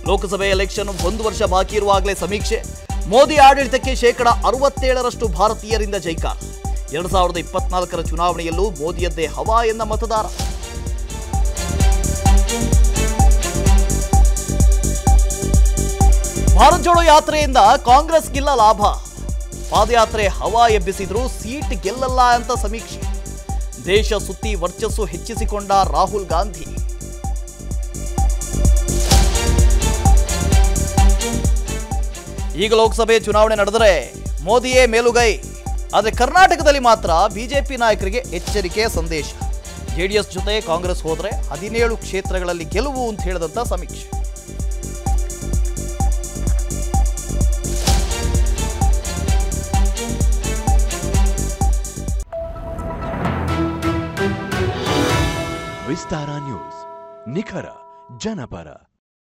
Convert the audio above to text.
ಲೋಕಸಭೆ election ಒಂದು ವರ್ಷ ಬಾಕಿ ಇರುವಾಗಲೇ ಸಮೀಕ್ಷೆ ಮೋದಿ ಆಡಳಿತಕ್ಕೆ ಶೇಕಡ ಅರವತ್ತೇಳರಷ್ಟು ಭಾರತೀಯರಿಂದ ಜೈಕಾರ ಎರಡ್ ಸಾವಿರದ ಇಪ್ಪತ್ನಾಲ್ಕರ ಚುನಾವಣೆಯಲ್ಲೂ ಮೋದಿಯದ್ದೇ ಹವಾ ಎಂದ ಮತದಾರ ಭಾರತ್ ಜೋಡೋ ಯಾತ್ರೆಯಿಂದ ಕಾಂಗ್ರೆಸ್ಗಿಲ್ಲ ಲಾಭ ಪಾದಯಾತ್ರೆ ಹವಾ ಎಬ್ಬಿಸಿದ್ರು ಸೀಟ್ ಗೆಲ್ಲಲ್ಲ ಅಂತ ಸಮೀಕ್ಷೆ ದೇಶ ಸುತ್ತಿ ವರ್ಚಸ್ಸು ಹೆಚ್ಚಿಸಿಕೊಂಡ ರಾಹುಲ್ ಗಾಂಧಿ ಈಗ ಲೋಕಸಭೆ ಚುನಾವಣೆ ನಡೆದರೆ ಮೋದಿಯೇ ಮೇಲುಗೈ ಆದರೆ ಕರ್ನಾಟಕದಲ್ಲಿ ಮಾತ್ರ ಬಿಜೆಪಿ ನಾಯಕರಿಗೆ ಎಚ್ಚರಿಕೆಯ ಸಂದೇಶ ಜೆಡಿಎಸ್ ಜೊತೆ ಕಾಂಗ್ರೆಸ್ ಹೋದರೆ ಹದಿನೇಳು ಕ್ಷೇತ್ರಗಳಲ್ಲಿ ಗೆಲುವು ಅಂತ ಹೇಳಿದಂಥ ಸಮೀಕ್ಷೆ ವಿಸ್ತಾರ ನ್ಯೂಸ್ ನಿಖರ ಜನಪರ